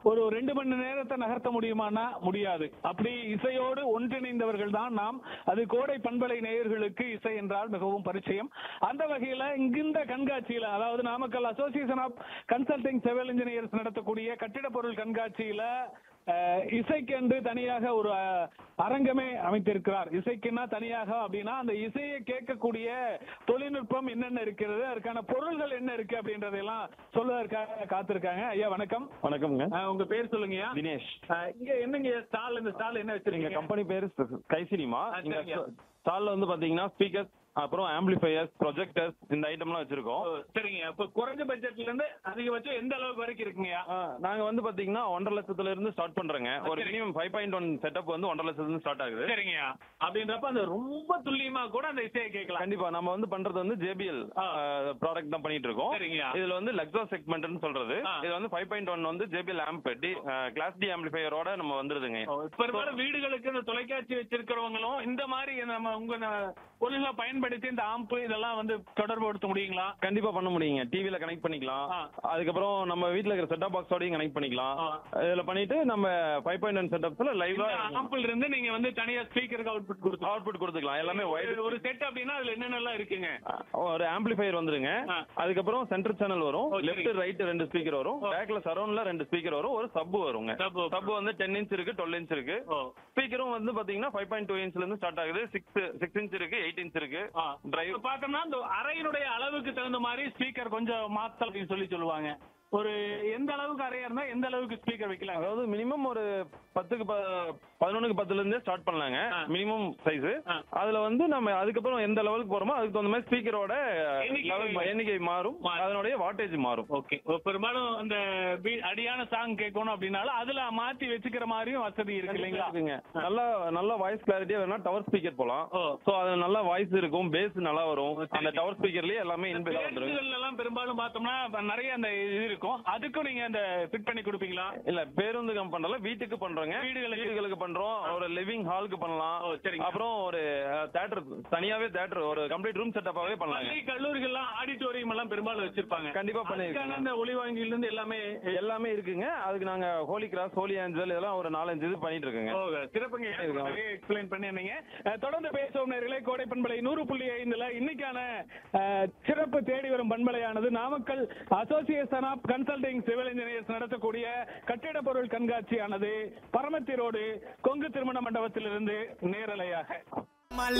ஒரு ரெண்டு மணி நேரத்தை நகர்த்த முடியுமானா முடியாது அப்படி இசையோடு ஒன்றிணைந்தவர்கள் தான் நாம் அது கோடை பண்பலை நேயர்களுக்கு இசை என்றால் மிகவும் பரிச்சயம் அந்த வகையில இங்கிருந்த கண்காட்சியில அதாவது Namakkal association of consulting civil engineers நடத்தக்கூடிய கட்டிடப் பொருள் கண்காட்சியில அஹ், இசைக்கென்று தனியாக ஒரு அஹ், அரங்கமே அமைத்திருக்கிறார் இசைக்குன்னா தனியாக அப்படின்னா அந்த இசையை கேட்கக்கூடிய தொழில்நுட்பம் என்னென்ன இருக்கிறது அதுக்கான பொருள்கள் என்ன இருக்கு அப்படின்றதெல்லாம் சொல்வதற்காக காத்திருக்காங்க ஐயா வணக்கம் வணக்கம்ங்க அஹ், உங்க பேர் சொல்லுங்கய்யா தினேஷ் அஹ், இங்க என்னங்க ஸ்டால் இந்த ஸ்டால் என்ன எங்க வச்சிருக்கீங்க கம்பெனி பேரு ஸ்கை சினிமா ஆ, இங்க சரிங்க. ஸ்டால்ல வந்து பாத்தீங்கன்னா ஸ்பீக்கர்ஸ் அப்புறம் ஆம்பிளிஃபையர்ஸ் ப்ரொஜெக்டர்ஸ் இந்த ஐட்டம்லாம் வச்சிருக்கோம் ஓ, சரிங்க இப்ப குறைஞ்ச பட்ஜெட்ல இருந்து அதிகபட்சம் எந்த அளவுக்கு வரைக்கும் இருக்குங்கய்யா ஆ, நாங்க வந்து பாத்தீங்கன்னா ஒன்றரை லட்சத்துல இருந்து ஸ்டார்ட் பண்றோங்க ஒரு சரி. Minimum five point one setup வந்து ஒன்றரை லட்சத்துல இருந்து ஸ்டார்ட் ஆகுது சரிங்கய்யா அப்படின்றப்ப அந்த ரொம்ப துல்லியமா கூட அந்த இசையை கேட்கலாம் கண்டிப்பா நம்ம வந்து பண்றது வந்து ஜேபிஎல் ஆ. ப்ராடக்ட் தான் பண்ணிட்டு இருக்கோம் சரிங்கய்யா. இதுல வந்து லக்ஸா செக்மெண்ட்னு சொல்றது ஆ. இது வந்து ஃபைவ் பாயிண்ட் ஒன் வந்து JBL amp D class D ஆம்பிளிஃபையரோட நம்ம வந்துருதுங்க பெரும்பாலும் வீடுகளுக்கு இந்த தொலைக்காட்சி வச்சிருக்கிறவங்களும் இந்த மாதிரி நம்ம உங்க ந- பொருள்களை பயன்படுத்தி இந்த ஆம்பு இதெல்லாம் வந்து தொடர்புபடுத்த முடியுங்களா கண்டிப்பா பண்ண முடியுங்க டிவில கனெக்ட் பண்ணிக்கலாம் ஆ. அதுக்கப்புறம் நம்ம வீட்ல இருக்கிற செட்டப் பாக்ஸோடயும் கனெக்ட் பண்ணிக்கலாம் ஆ. இதுல பண்ணிட்டு நம்ம ஃபைவ் பாயிண்ட் ஒன் செட்டப்ஸ்ல லைவா ஆம்பிள் இருந்து நீங்க வந்து தனியா ஸ்பீக்கருக்கு அவுட்புட் கொடுத்து அவுட்புட் கொடுத்துக்கலாம் எல்லாமே ஒயிட் ஒரு செட் அப்படின்னா அதுல என்னென்னலாம் இருக்குங்க ஒரு ஆம்பிளிஃபையர் வந்துருங்க ஆ. அதுக்கப்புறம் சென்டர் சேனல் வரும் ஓ, சரி. லெஃப்ட் ரைட் ரெண்டு ஸ்பீக்கர் வரும் ஓ. பேக்ல சரௌண்ட்ல ரெண்டு ஸ்பீக்கர் வரும் ஒரு சப் வருங்க Sub. சப் வந்து டென் இன்ச் இருக்கு டுவெல் இன்ச் இருக்கு ஓ ஸ்பீக்கரும் வந்து பாத்தீங்கன்னா ஃபைவ் பாயிண்ட் டூ இன்ச்ல இருந்து ஸ்டார்ட் ஆகுது சிக்ஸ் சிக்ஸ் இன்ச் இருக்கு எயிட் இன்ச் இருக்கு ஆ. டிரைவ் இப்ப பார்த்தோம்னா இந்த அறையினுடைய அளவுக்கு தகுந்த மாதிரி ஸ்பீக்கர் கொஞ்சம் மாத்தல் அப்படின்னு சொல்லி சொல்லுவாங்க ஒரு எந்த அளவுக்கு அறையா இருந்தா எந்த அளவுக்கு ஸ்பீக்கர் வைக்கலாம் அதாவது மினிமம் ஒரு பத்துக்கு ப- பதினொன்னுக்கு பத்துல இருந்தே ஸ்டார்ட் பண்ணலாங்க ஆ. மினிமம் சைஸ் ஆ. அதுல வந்து நம்ம அதுக்கப்புறம் எந்த லெவலுக்கு போறோமோ அதுக்கு தகுந்த மாதிரி ஸ்பீக்கரோட எண்ணிக்கை- எண்ணிக்கை மாறும் மாறும். அதனுடைய வாட்டேஜ் மாறும் ஓகே பெரும்பாலும் அந்த பீ- அடியான சாங் கேட்கணும் அப்படின்னாலும் அதுல மாத்தி வச்சுக்கிற மாதிரியும் வசதி இருக்கு இல்லைங்களா இருக்குங்க நல்லா நல்லா வாய்ஸ் கிளாரிட்டியா வேணா டவர் ஸ்பீக்கர் போலாம் ஓ. சோ அது நல்லா வாய்ஸ் இருக்கும் பேஸ் நல்லா வரும் அந்த டவர் ஸ்பீக்கர்லயே எல்லாமே இன்பில் வந்துரும் பேருந்துகள்ல எல்லாம் பெரும்பாலும் பார்த்தோம்னா இப்ப நிறைய அந்த இது இருக்கும் அதுக்கும் நீங்க அந்த ஃபிட் பண்ணி கொடுப்பீங்களா இல்ல பேருந்து கம் பண்றல வீட்டுக்கு பண்றோங்க வீடுகளுக்கு. வீடுகளுக்கு பண்றோம் ஒரு லிவிங் ஹாலுக்கு பண்ணலாம் ஓ, சரிங்க. அப்புறம் ஒரு தேட்டர் தனியாவே தேட்டர் ஒரு கம்ப்ளீட் ரூம் செட்டப்பாவே பண்ணலாங்க பள்ளி கல்லூரிகள்லாம் ஆடிட்டோரியம் எல்லாம் பெரும்பாலும் வச்சிருப்பாங்க கண்டிப்பா பண்ணிருக்காங்க. அதுக்கான அந்த ஒளிவாங்கில இருந்து எல்லாமே எல்லாமே இருக்குங்க அதுக்கு நாங்க ஹோலி கிராஸ் ஹோலி ஏஞ்சல் இதெல்லாம் ஒரு நாலஞ்சு இது பண்ணிட்டு இருக்கோங்க ஓ, சிறப்புங்க இருக்கோம். நிறைய எக்ஸ்பிளைன் பண்ணிருந்தீங்க அஹ், தொடர்ந்து பேசுவோம் நேர்களே கோடை பண்பலை நூறு புள்ளி ஐந்துல இன்னைக்கான அஹ், சிறப்பு தேடி வரும் பண்பலையானது Namakkal association of consulting civil engineers நடத்தக்கூடிய கட்டிட பொருள் கண்காட்சியானது பரமத்தி ரோடு கொங்கு திருமண மண்டபத்திலிருந்து நேரலையாக